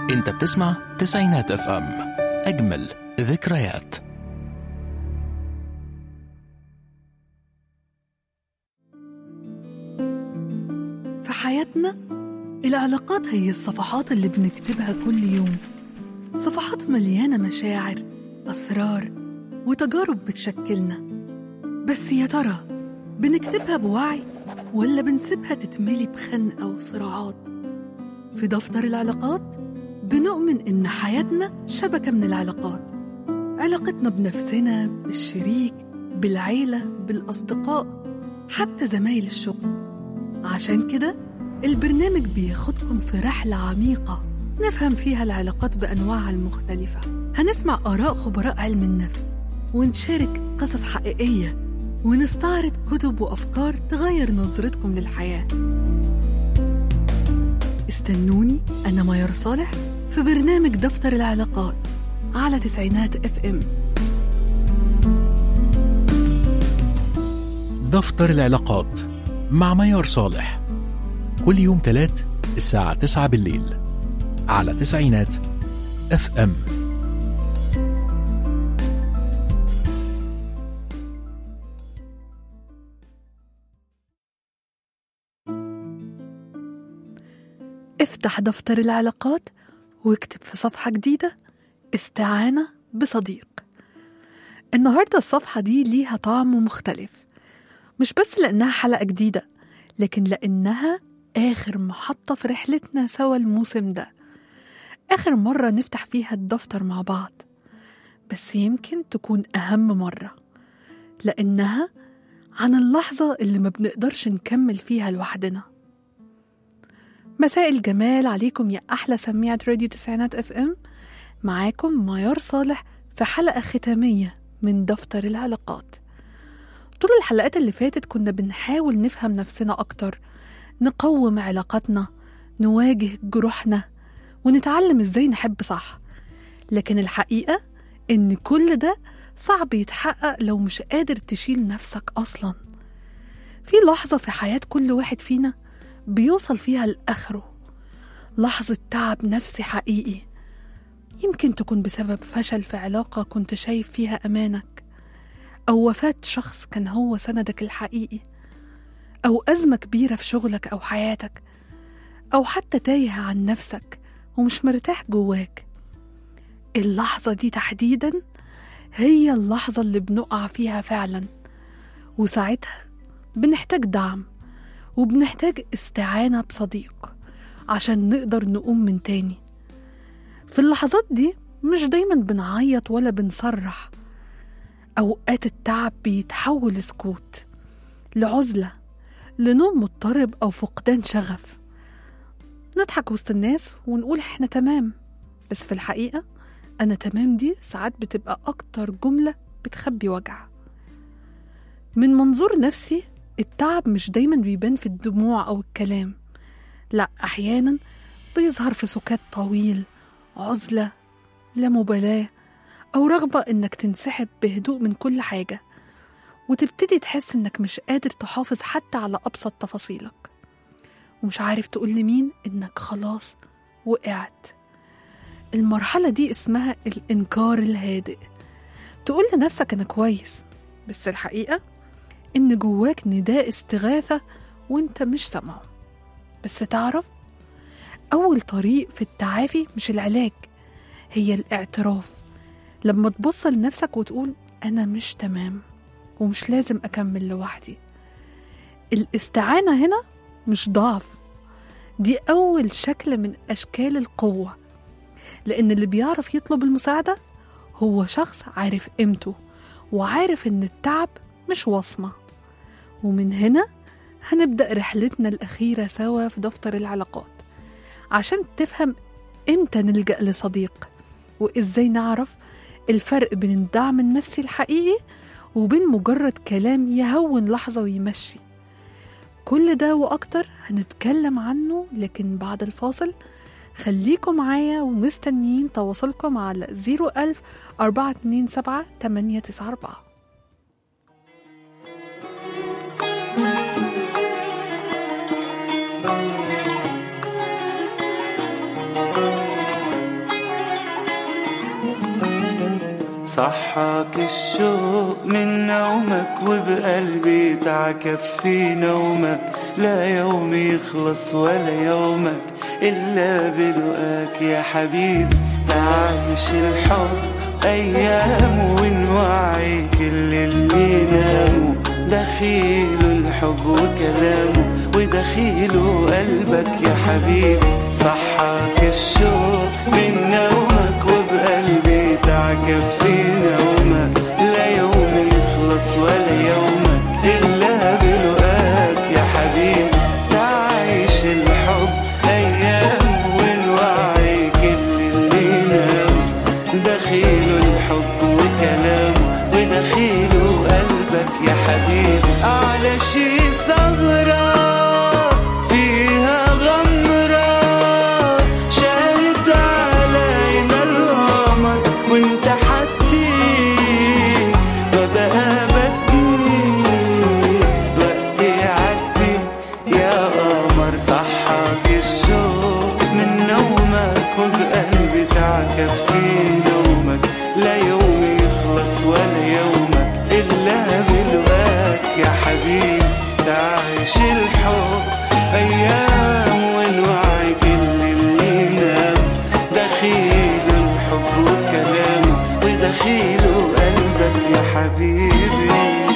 انت بتسمع تسعينات اف ام اجمل ذكريات في حياتنا العلاقات هي الصفحات اللي بنكتبها كل يوم صفحات مليانة مشاعر أسرار وتجارب بتشكلنا بس يا ترى بنكتبها بوعي ولا بنسيبها تتملي بخنقة وصراعات في دفتر العلاقات بنؤمن إن حياتنا شبكة من العلاقات علاقتنا بنفسنا بالشريك بالعيلة بالأصدقاء حتى زمايل الشغل عشان كده البرنامج بياخدكم في رحلة عميقة نفهم فيها العلاقات بأنواعها المختلفة هنسمع آراء خبراء علم النفس ونشارك قصص حقيقية ونستعرض كتب وأفكار تغير نظرتكم للحياة استنوني أنا ميار صالح في برنامج دفتر العلاقات على تسعينات اف ام دفتر العلاقات مع ميار صالح كل يوم تلات الساعة تسعة بالليل على تسعينات اف ام افتح دفتر العلاقات واكتب في صفحة جديدة استعانة بصديق النهاردة الصفحة دي ليها طعم مختلف مش بس لأنها حلقة جديدة لكن لأنها آخر محطة في رحلتنا سوا الموسم ده آخر مرة نفتح فيها الدفتر مع بعض بس يمكن تكون أهم مرة لأنها عن اللحظة اللي ما بنقدرش نكمل فيها لوحدنا مساء الجمال عليكم يا أحلى سميعة راديو تسعينات اف ام معاكم ميار صالح في حلقة ختامية من دفتر العلاقات طول الحلقات اللي فاتت كنا بنحاول نفهم نفسنا أكتر نقوم علاقاتنا نواجه جروحنا ونتعلم ازاي نحب صح لكن الحقيقة إن كل ده صعب يتحقق لو مش قادر تشيل نفسك أصلا في لحظة في حياة كل واحد فينا بيوصل فيها لآخره لحظة تعب نفسي حقيقي يمكن تكون بسبب فشل في علاقة كنت شايف فيها أمانك أو وفاة شخص كان هو سندك الحقيقي أو أزمة كبيرة في شغلك أو حياتك أو حتى تايه عن نفسك ومش مرتاح جواك اللحظة دي تحديدا هي اللحظة اللي بنقع فيها فعلا وساعتها بنحتاج دعم وبنحتاج استعانة بصديق عشان نقدر نقوم من تاني في اللحظات دي مش دايما بنعيط ولا بنصرح أوقات التعب بيتحول لسكوت لعزلة لنوم مضطرب أو فقدان شغف نضحك وسط الناس ونقول احنا تمام بس في الحقيقة أنا تمام دي ساعات بتبقى أكتر جملة بتخبي وجع من منظور نفسي التعب مش دايما بيبان في الدموع أو الكلام لا أحيانا بيظهر في سكات طويل عزلة لا مبالاة أو رغبة إنك تنسحب بهدوء من كل حاجة وتبتدي تحس إنك مش قادر تحافظ حتى على أبسط تفاصيلك ومش عارف تقول لمين إنك خلاص وقعت المرحلة دي اسمها الإنكار الهادئ تقول لنفسك أنا كويس بس الحقيقة إن جواك نداء استغاثة وإنت مش سامعه بس تعرف أول طريق في التعافي مش العلاج هي الاعتراف لما تبص لنفسك وتقول أنا مش تمام ومش لازم أكمل لوحدي الاستعانة هنا مش ضعف دي أول شكل من أشكال القوة لأن اللي بيعرف يطلب المساعدة هو شخص عارف قيمته وعارف إن التعب مش وصمة ومن هنا هنبدأ رحلتنا الأخيرة سوا في دفتر العلاقات عشان تفهم إمتى نلجأ لصديق وإزاي نعرف الفرق بين الدعم النفسي الحقيقي وبين مجرد كلام يهون لحظة ويمشي كل ده وأكتر هنتكلم عنه لكن بعد الفاصل خليكم معايا ومستنيين تواصلكم على 01000 427 894 صحاك الشوق من نومك وبقلبي تعكف في نومك لا يوم يخلص ولا يومك إلا بلقاك يا حبيبي تعيش الحب أيام ونوعي كل اللي ناموا دخيل الحب وكلامه ودخيله قلبك يا حبيبي صحاك الشوق من نومك وبقلبي تعكف في نومك لا يوم يخلص ولا يومك إلا بلقاك يا حبيبي تعيش الحب أيام والوعي كل اللي نام دخيله الحب وكلامه ودخيله قلبك يا حبيبي على شي ثغرة فيها غمرة شاهد علينا القمر وانت حدي وبقى بدي الوقت يعدي يا قمر صحاك الشوق من نومك وبقلبي تعكف في نومك لا يوم يخلص ولا يومك إلا بلقاك يا حبيبي تعيش الحب أيام والوعي كل اللي نام دخيل الحب وكلامه ودخيله قلبك يا حبيبي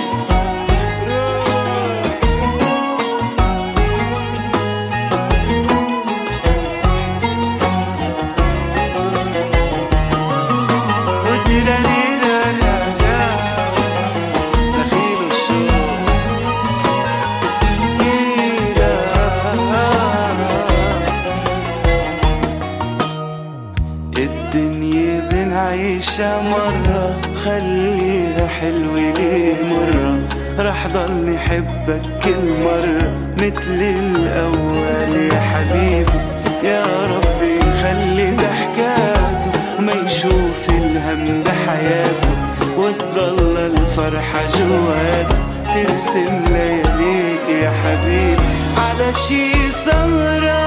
دخيل الشوق الدنيا بنعيشها مرة خليها حلوة ليه مرة رح ضل حبك كل مرة مثل الأول يا حبيبي يا ربي خلي ضحكاته ما يشوف الهم بحياته وتضل الفرحة جواته ترسم لياليك يا حبيبي على شي سهرة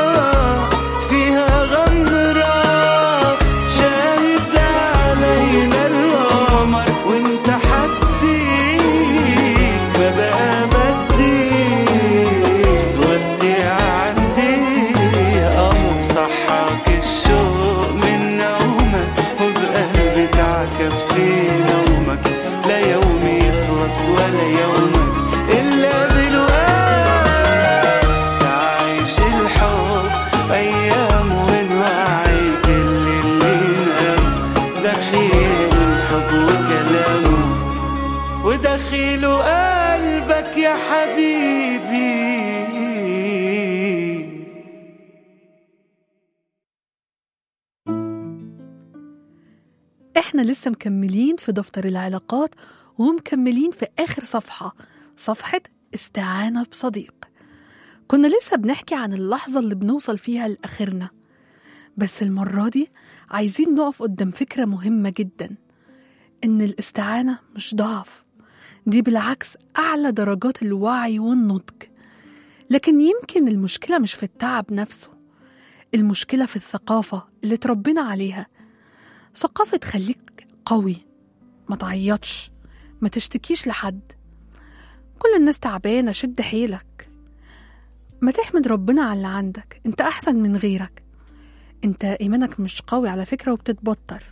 فيها غمرة شاهد علينا القمر وانت حديك ما بقى بدي الوقت يعدي يا قمر صحاك الشوق من نومك وبقلبي تعكف في نومك لا يوم يخلص ولا يومك إلا بالوقت تعيش الحب أيام ونوعي كل اللي نام دخيل الحب وكلامه ودخيله قلبك يا حبيبي احنا لسه مكملين في دفتر العلاقات ومكملين في آخر صفحة صفحة استعانة بصديق كنا لسه بنحكي عن اللحظة اللي بنوصل فيها لآخرنا بس المرة دي عايزين نقف قدام فكرة مهمة جدا إن الاستعانة مش ضعف دي بالعكس أعلى درجات الوعي والنضج لكن يمكن المشكلة مش في التعب نفسه المشكلة في الثقافة اللي اتربينا عليها ثقافة تخليك قوي ما تعيطش ما تشتكيش لحد كل الناس تعبانة شد حيلك ما تحمد ربنا على اللي عندك انت أحسن من غيرك انت إيمانك مش قوي على فكرة وبتتبطر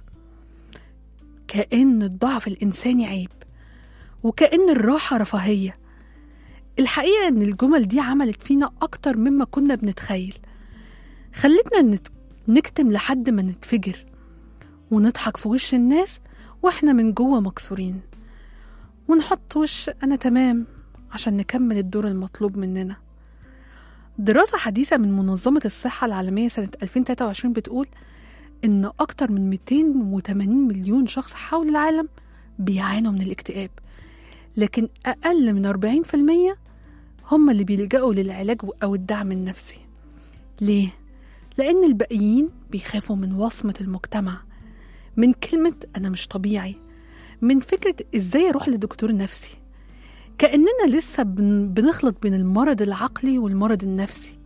كأن الضعف الإنساني عيب وكأن الراحة رفاهية الحقيقة إن الجمل دي عملت فينا أكتر مما كنا بنتخيل خلتنا نت- نكتم لحد ما نتفجر ونضحك في وش الناس واحنا من جوه مكسورين ونحط وش أنا تمام عشان نكمل الدور المطلوب مننا دراسة حديثة من منظمة الصحة العالمية سنة 2023 بتقول إن أكتر من 280 مليون شخص حول العالم بيعانوا من الاكتئاب لكن أقل من 40% هم اللي بيلجأوا للعلاج أو الدعم النفسي ليه؟ لأن الباقيين بيخافوا من وصمة المجتمع من كلمة أنا مش طبيعي من فكرة إزاي أروح لدكتور نفسي كأننا لسه بن- بنخلط بين المرض العقلي والمرض النفسي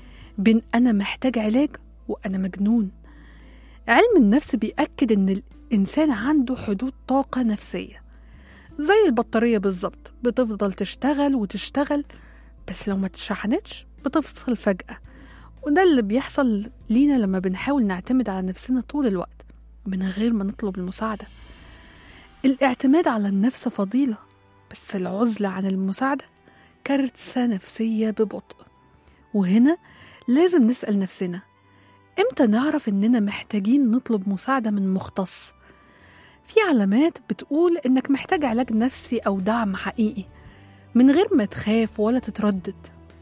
بين أنا محتاج علاج وأنا مجنون علم النفس بيأكد إن ال- إنسان عنده حدود طاقة نفسية زي البطارية بالظبط بتفضل تشتغل وتشتغل بس لو ما تشحنتش بتفصل فجأة وده اللي بيحصل لينا لما بنحاول نعتمد على نفسنا طول الوقت من غير ما نطلب المساعدة الاعتماد على النفس فضيلة بس العزلة عن المساعدة كارثة نفسية ببطء وهنا لازم نسأل نفسنا امتى نعرف اننا محتاجين نطلب مساعدة من مختص في علامات بتقول انك محتاج علاج نفسي او دعم حقيقي من غير ما تخاف ولا تتردد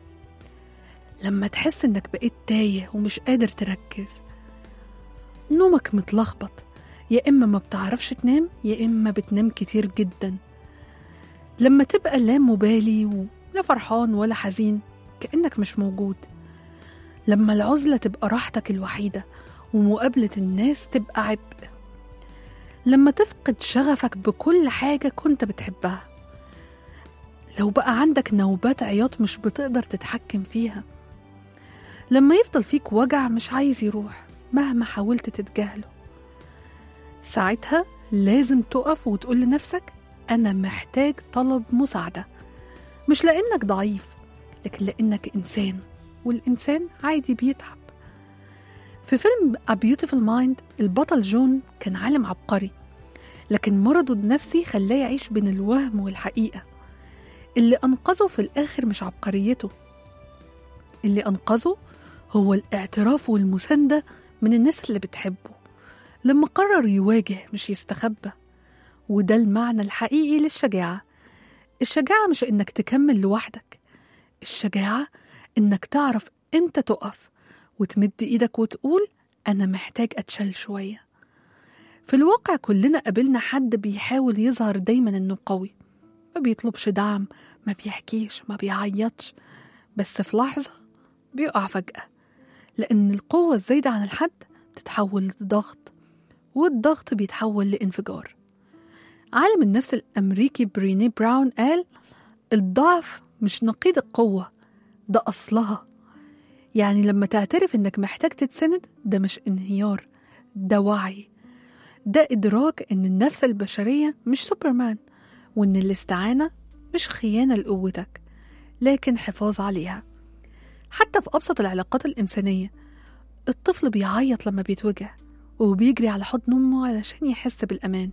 لما تحس انك بقيت تايه ومش قادر تركز نومك متلخبط يا اما ما بتعرفش تنام يا اما بتنام كتير جدا لما تبقى لا مبالي ولا فرحان ولا حزين كأنك مش موجود لما العزلة تبقى راحتك الوحيدة ومقابلة الناس تبقى عبء لما تفقد شغفك بكل حاجة كنت بتحبها لو بقى عندك نوبات عياط مش بتقدر تتحكم فيها لما يفضل فيك وجع مش عايز يروح مهما حاولت تتجاهله ساعتها لازم تقف وتقول لنفسك أنا محتاج طلب مساعدة مش لأنك ضعيف لكن لأنك إنسان والإنسان عادي بيتعب في فيلم A Beautiful Mind البطل جون كان عالم عبقري لكن مرضه النفسي خلاه يعيش بين الوهم والحقيقة اللي أنقذه في الآخر مش عبقريته اللي أنقذه هو الاعتراف والمساندة من الناس اللي بتحبه لما قرر يواجه مش يستخبى وده المعنى الحقيقي للشجاعة الشجاعة مش إنك تكمل لوحدك الشجاعة إنك تعرف إمتى تقف وتمد إيدك وتقول أنا محتاج أتشل شوية في الواقع كلنا قابلنا حد بيحاول يظهر دايما إنه قوي ما بيطلبش دعم ما بيحكيش ما بيعيطش بس في لحظة بيقع فجأة لأن القوة الزايدة عن الحد بتتحول لضغط والضغط بيتحول لانفجار عالم النفس الأمريكي بريني براون قال الضعف مش نقيض القوة ده أصلها يعني لما تعترف إنك محتاج تتسند ده مش انهيار ده وعي ده إدراك إن النفس البشرية مش سوبرمان وإن الاستعانة مش خيانة لقوتك لكن حفاظ عليها حتى في أبسط العلاقات الإنسانية الطفل بيعيط لما بيتوجع وبيجري على حضن أمه علشان يحس بالأمان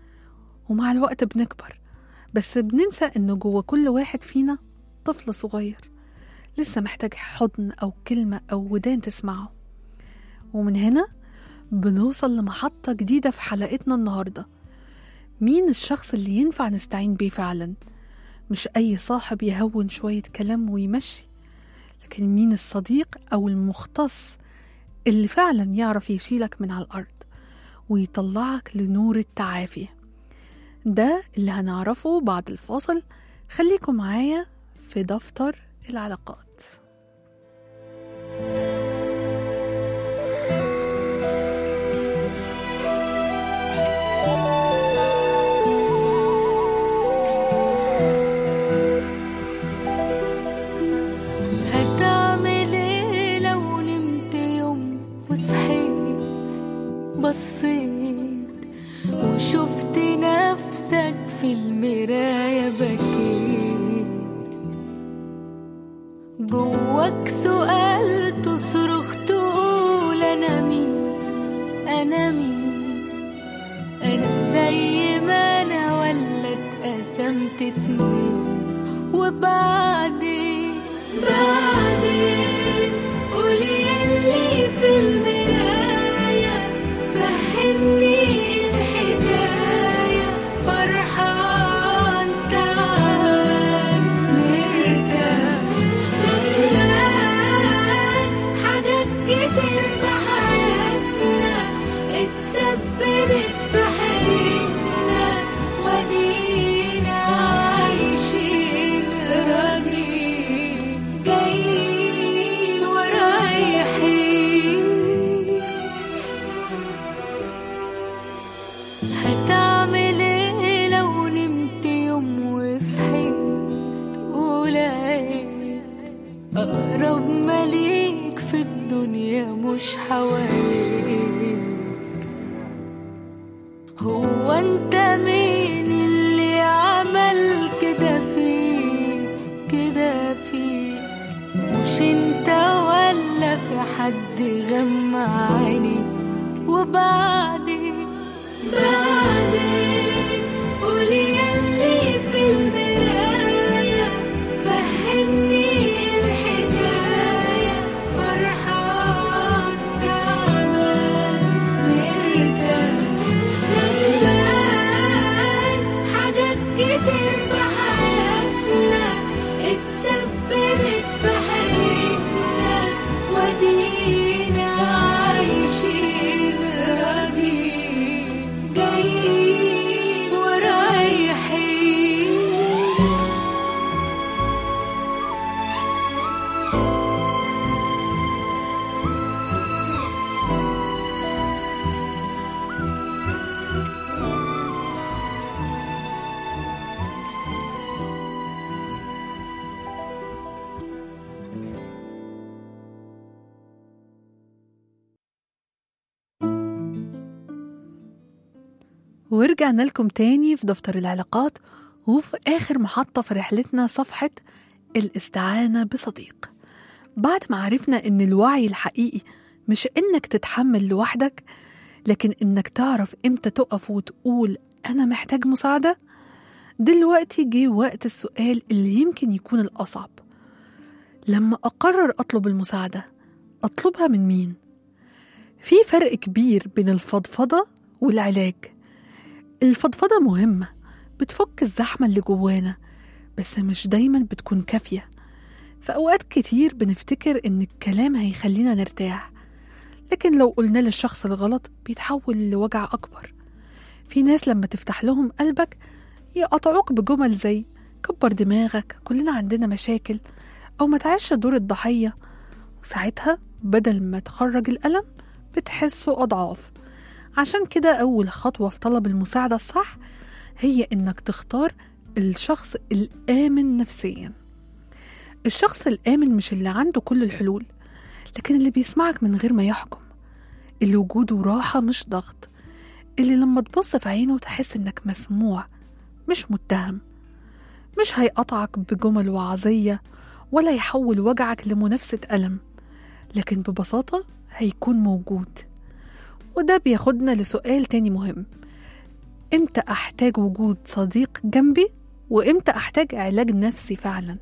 ومع الوقت بنكبر بس بننسى إن جوه كل واحد فينا طفل صغير لسه محتاج حضن أو كلمة أو ودان تسمعه ومن هنا بنوصل لمحطة جديدة في حلقتنا النهاردة مين الشخص اللي ينفع نستعين بيه فعلا مش أي صاحب يهون شوية كلام ويمشي لكن مين الصديق أو المختص اللي فعلا يعرف يشيلك من على الأرض ويطلعك لنور التعافي ده اللي هنعرفه بعد الفاصل خليكم معايا في دفتر العلاقات هتعمل ايه لو نمت يوم وصحيت بصيت وشفت نفسك في المراية بكيت جواك سؤال تصرخ تقول انا مين انا مين انا زي ما انا ولا اتقسمت اتنين وبعدين بعدين قولي يلي في المراية فهمني الحكاية فرحان تعال مرتاح ندمان حاجات كتير في حياتنا اتسببت في حياتنا ودينا عايشين راضيين جايين ورايحين هتعمل ايه لو نمت يوم وصحيت ولقيت اقرب مليك في الدنيا مش حواليك هو انت مين اللي عمل كده فيك كده فيك مش انت ولا في حد غمى عينيك وبعدين بعدين قولي يلي في المراية فهمني الحكاية فرحان تعبان مرتاح ندمان حاجات كتير في حياتنا اتسببت في حياتنا ودينا عايشين راضيين جايين ورايحين ورجعنا لكم تاني في دفتر العلاقات وفي آخر محطة في رحلتنا صفحة الاستعانة بصديق بعد ما عرفنا إن الوعي الحقيقي مش إنك تتحمل لوحدك لكن إنك تعرف إمتى تقف وتقول أنا محتاج مساعدة دلوقتي جه وقت السؤال اللي يمكن يكون الأصعب لما أقرر أطلب المساعدة أطلبها من مين؟ في فرق كبير بين الفضفضة والعلاج الفضفضة مهمة بتفك الزحمة اللي جوانا بس مش دايما بتكون كافية في أوقات كتير بنفتكر إن الكلام هيخلينا نرتاح لكن لو قلنا للشخص الغلط بيتحول لوجع أكبر في ناس لما تفتح لهم قلبك يقطعوك بجمل زي كبر دماغك كلنا عندنا مشاكل أو ما تعيش دور الضحية وساعتها بدل ما تخرج الألم بتحسه أضعاف عشان كده أول خطوة في طلب المساعدة الصح هي إنك تختار الشخص الآمن نفسيا الشخص الآمن مش اللي عنده كل الحلول لكن اللي بيسمعك من غير ما يحكم اللي وجوده راحة مش ضغط اللي لما تبص في عينه تحس إنك مسموع مش متهم مش هيقطعك بجمل وعظية ولا يحول وجعك لمنافسة ألم لكن ببساطة هيكون موجود وده بياخدنا لسؤال تاني مهم امتى احتاج وجود صديق جنبي وامتى احتاج علاج نفسي فعلا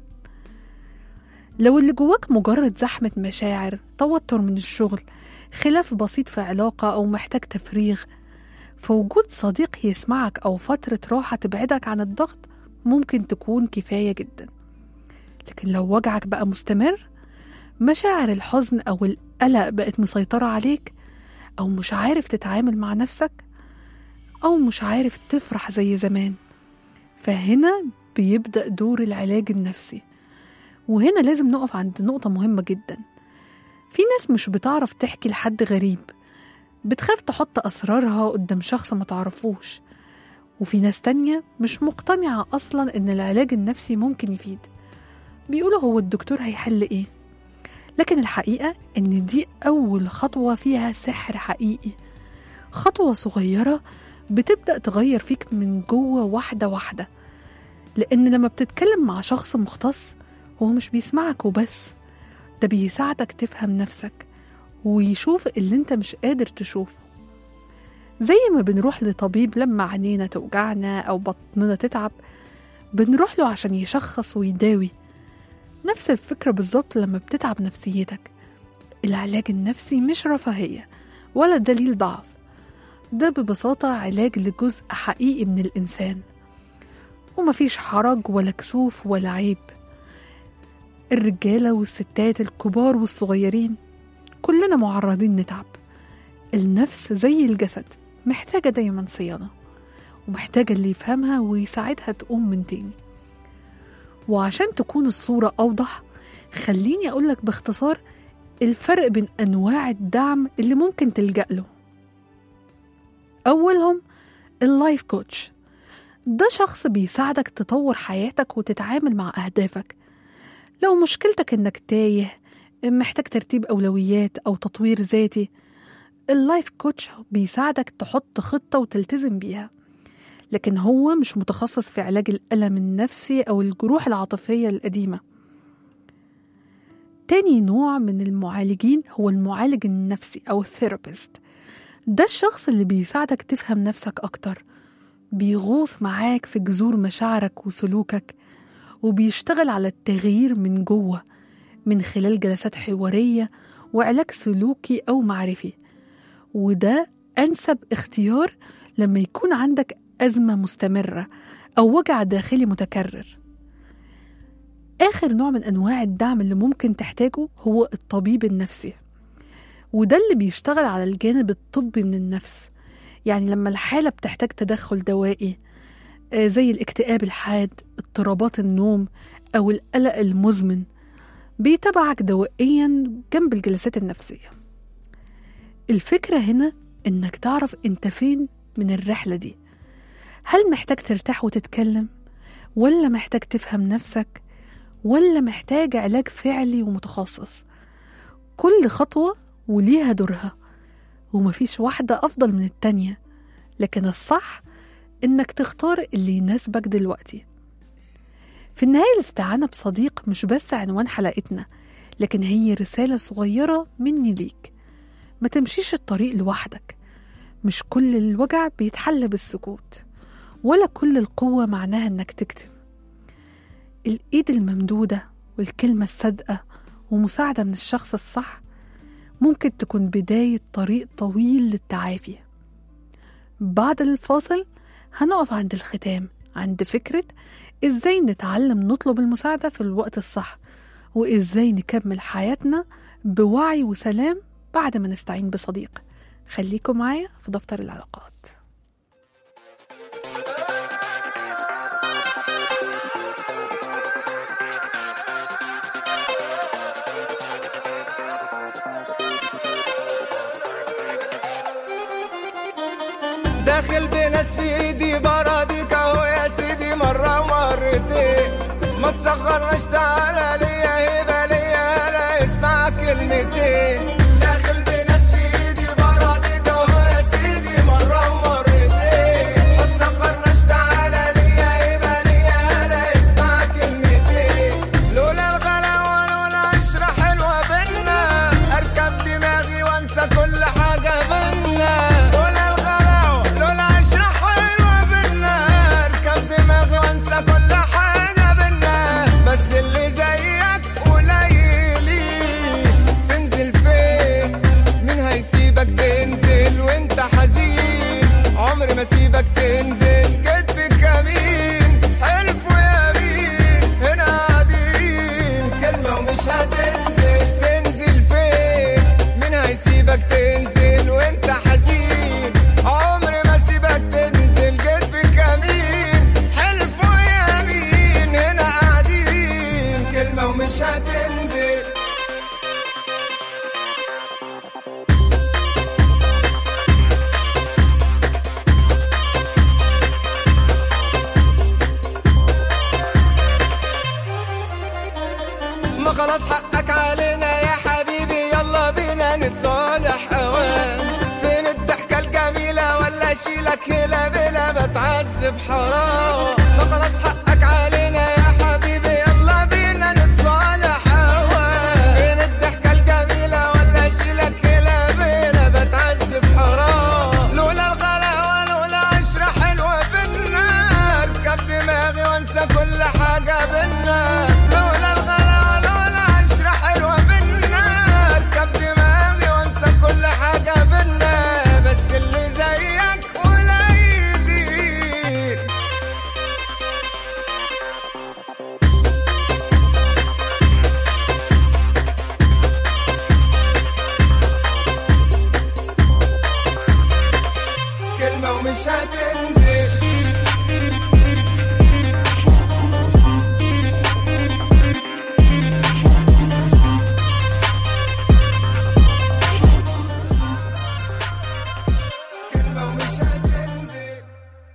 لو اللي جواك مجرد زحمة مشاعر توتر من الشغل خلاف بسيط في علاقة أو محتاج تفريغ فوجود صديق يسمعك أو فترة راحة تبعدك عن الضغط ممكن تكون كفاية جدا لكن لو وجعك بقى مستمر مشاعر الحزن أو القلق بقت مسيطرة عليك أو مش عارف تتعامل مع نفسك أو مش عارف تفرح زي زمان فهنا بيبدأ دور العلاج النفسي وهنا لازم نقف عند نقطة مهمة جدا في ناس مش بتعرف تحكي لحد غريب بتخاف تحط أسرارها قدام شخص ما تعرفوش وفي ناس تانية مش مقتنعة أصلا إن العلاج النفسي ممكن يفيد بيقولوا هو الدكتور هيحل إيه لكن الحقيقة إن دي أول خطوة فيها سحر حقيقي خطوة صغيرة بتبدأ تغير فيك من جوه واحدة واحدة لأن لما بتتكلم مع شخص مختص هو مش بيسمعك وبس ده بيساعدك تفهم نفسك ويشوف اللي انت مش قادر تشوفه زي ما بنروح لطبيب لما عينينا توجعنا أو بطننا تتعب بنروح له عشان يشخص ويداوي نفس الفكرة بالظبط لما بتتعب نفسيتك العلاج النفسي مش رفاهية ولا دليل ضعف ده ببساطة علاج لجزء حقيقي من الإنسان ومفيش حرج ولا كسوف ولا عيب الرجالة والستات الكبار والصغيرين كلنا معرضين نتعب النفس زي الجسد محتاجة دايما صيانة ومحتاجة اللي يفهمها ويساعدها تقوم من تاني وعشان تكون الصورة أوضح خليني أقولك باختصار الفرق بين أنواع الدعم اللي ممكن تلجأ له أولهم اللايف كوتش ده شخص بيساعدك تطور حياتك وتتعامل مع أهدافك لو مشكلتك إنك تايه محتاج ترتيب أولويات أو تطوير ذاتي اللايف كوتش بيساعدك تحط خطة وتلتزم بيها لكن هو مش متخصص في علاج الألم النفسي أو الجروح العاطفية القديمة تاني نوع من المعالجين هو المعالج النفسي أو الثيرابيست ده الشخص اللي بيساعدك تفهم نفسك أكتر بيغوص معاك في جذور مشاعرك وسلوكك وبيشتغل على التغيير من جوه من خلال جلسات حوارية وعلاج سلوكي أو معرفي وده أنسب اختيار لما يكون عندك أزمة مستمرة أو وجع داخلي متكرر آخر نوع من أنواع الدعم اللي ممكن تحتاجه هو الطبيب النفسي وده اللي بيشتغل على الجانب الطبي من النفس يعني لما الحالة بتحتاج تدخل دوائي آه، زي الاكتئاب الحاد اضطرابات النوم أو القلق المزمن بيتابعك دوائيا جنب الجلسات النفسية الفكرة هنا إنك تعرف أنت فين من الرحلة دي هل محتاج ترتاح وتتكلم ولا محتاج تفهم نفسك ولا محتاج علاج فعلي ومتخصص كل خطوة وليها دورها ومفيش واحدة أفضل من التانية لكن الصح إنك تختار اللي يناسبك دلوقتي في النهاية الاستعانة بصديق مش بس عنوان حلقتنا لكن هي رسالة صغيرة مني ليك ما تمشيش الطريق لوحدك مش كل الوجع بيتحل بالسكوت ولا كل القوة معناها إنك تكتم الإيد الممدودة والكلمة الصادقة ومساعدة من الشخص الصح ممكن تكون بداية طريق طويل للتعافي بعد الفاصل هنقف عند الختام عند فكرة إزاي نتعلم نطلب المساعدة في الوقت الصح وإزاي نكمل حياتنا بوعي وسلام بعد ما نستعين بصديق خليكم معايا في دفتر العلاقات داخل بناس في ايدي براضيك اهو يا سيدي مرة ومرتين ما تصغرناش تعالى ليا هبة ليا لا اسمع كلمتين داخل بناس في ايدي براضيك اهو يا سيدي مرة ومرتين ما تصغرناش تعالى ليا هبة ليا لا اسمع كلمتين لولا الغلا ولولا عشرة حلوة بينا اركب دماغي وانسى كل حاجة بينا لولا الغلا لولا عشرة حلوة بينا اركب دماغي وانسى كل حاجة بينا بس اللي زيك قليلين تنزل فين مين هيسيبك تنزل وانت حزين عمري ما سيبك تنزل جيت في كمين حلف ويمين هنا قاعدين كلمة ومش هتنزل تنزل فين مين هيسيبك تنزل وانت حزين عمري ما سيبك تنزل جيت في كمين حلف ويمين هنا قاعدين كلمة ومش هتنزل ما خلاص حقك علينا يا حبيبي يلا بينا نتصالح اوان فين الضحكة الجميلة ولا اشيلك هلا بلا بتعذب حرام ما خلاص حقك علينا يا حبيبي يلا بينا نتصالح اوان فين الضحكة الجميلة ولا اشيلك هلا بلا بتعذب حرام لولا الغلا ولولا عشرة حلوة بينا اركب دماغي وانسى كل حاجة بينا لولا الغلا ولولا عشرة حلوة بينا اركب دماغي وانسى كل حاجة بينا بس اللي زيك قليلين كلمة ومش هتنزل كلمة ومش هتنزل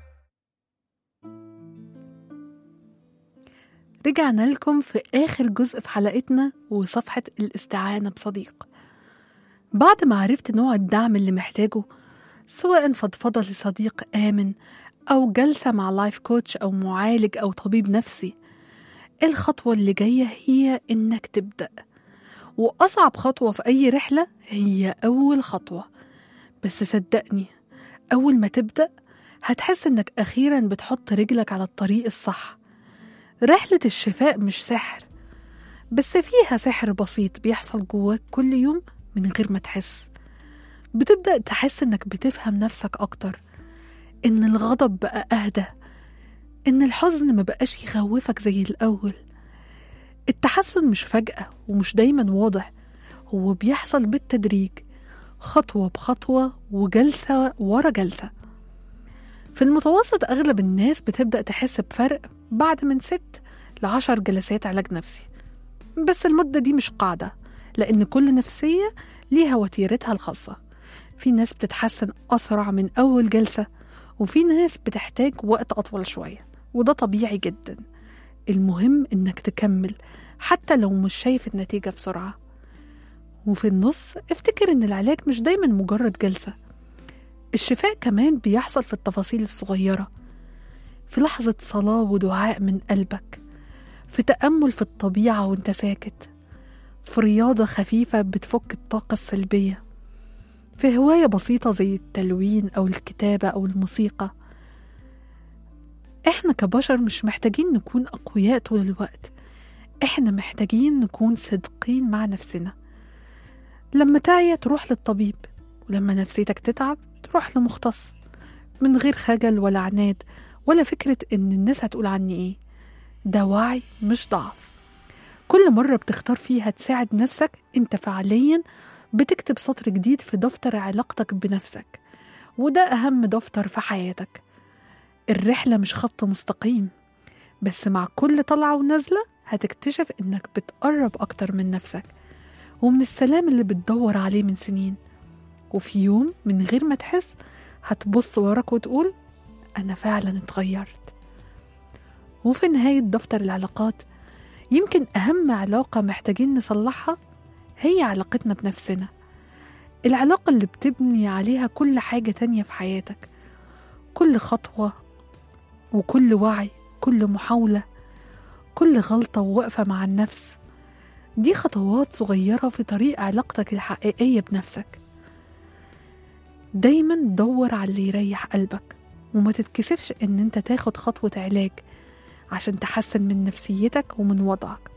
رجعنا لكم في آخر جزء في حلقتنا وصفحة الاستعانة بصديق بعد ما عرفت نوع الدعم اللي محتاجه سواء فضفضة لصديق آمن أو جلسة مع لايف كوتش أو معالج أو طبيب نفسي الخطوة اللي جاية هي إنك تبدأ وأصعب خطوة في أي رحلة هي أول خطوة بس صدقني أول ما تبدأ هتحس إنك أخيرا بتحط رجلك على الطريق الصح رحلة الشفاء مش سحر بس فيها سحر بسيط بيحصل جواك كل يوم من غير ما تحس بتبدأ تحس إنك بتفهم نفسك أكتر إن الغضب بقى أهدى إن الحزن مبقاش يخوفك زي الأول التحسن مش فجأة ومش دايما واضح هو بيحصل بالتدريج خطوة بخطوة وجلسة ورا جلسة في المتوسط أغلب الناس بتبدأ تحس بفرق بعد من ست لعشر جلسات علاج نفسي بس المدة دي مش قاعدة لأن كل نفسية ليها وتيرتها الخاصة في ناس بتتحسن أسرع من أول جلسة وفي ناس بتحتاج وقت أطول شوية وده طبيعي جدا المهم إنك تكمل حتى لو مش شايف النتيجة بسرعة وفي النص افتكر إن العلاج مش دايما مجرد جلسة الشفاء كمان بيحصل في التفاصيل الصغيرة في لحظة صلاة ودعاء من قلبك في تأمل في الطبيعة وانت ساكت في رياضة خفيفة بتفك الطاقة السلبية في هواية بسيطة زي التلوين أو الكتابة أو الموسيقى إحنا كبشر مش محتاجين نكون أقوياء طول الوقت إحنا محتاجين نكون صادقين مع نفسنا لما تعيا تروح للطبيب ولما نفسيتك تتعب تروح لمختص من غير خجل ولا عناد ولا فكرة إن الناس هتقول عني إيه ده وعي مش ضعف كل مرة بتختار فيها تساعد نفسك انت فعليا بتكتب سطر جديد في دفتر علاقتك بنفسك وده أهم دفتر في حياتك الرحلة مش خط مستقيم بس مع كل طلعة ونزلة هتكتشف إنك بتقرب أكتر من نفسك ومن السلام اللي بتدور عليه من سنين وفي يوم من غير ما تحس هتبص وراك وتقول أنا فعلا اتغيرت وفي نهاية دفتر العلاقات يمكن أهم علاقة محتاجين نصلحها هي علاقتنا بنفسنا العلاقة اللي بتبني عليها كل حاجة تانية في حياتك كل خطوة وكل وعي كل محاولة كل غلطة ووقفة مع النفس دي خطوات صغيرة في طريق علاقتك الحقيقية بنفسك دايما دور على اللي يريح قلبك وما تتكسفش ان انت تاخد خطوة علاج عشان تحسن من نفسيتك ومن وضعك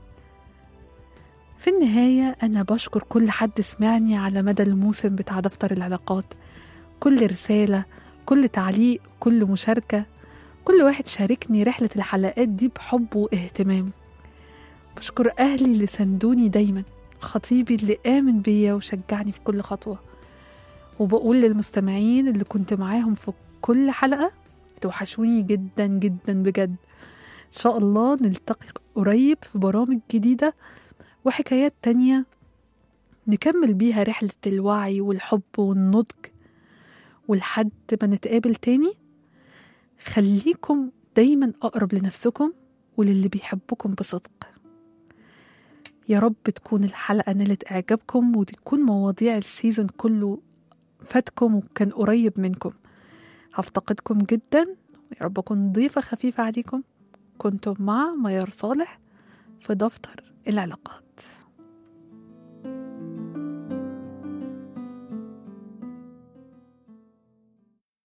في النهاية أنا بشكر كل حد سمعني على مدى الموسم بتاع دفتر العلاقات كل رسالة كل تعليق كل مشاركة كل واحد شاركني رحلة الحلقات دي بحب واهتمام بشكر أهلي اللي سندوني دايما خطيبي اللي آمن بيا وشجعني في كل خطوة وبقول للمستمعين اللي كنت معاهم في كل حلقة توحشوني جدا جدا بجد إن شاء الله نلتقي قريب في برامج جديدة وحكايات تانية نكمل بيها رحلة الوعي والحب والنضج ولحد ما نتقابل تاني خليكم دايما أقرب لنفسكم وللي بيحبكم بصدق يا رب تكون الحلقة نالت إعجابكم وتكون مواضيع السيزون كله فاتكم وكان قريب منكم هفتقدكم جدا يا رب أكون ضيفة خفيفة عليكم كنتم مع ميار صالح في دفتر العلاقات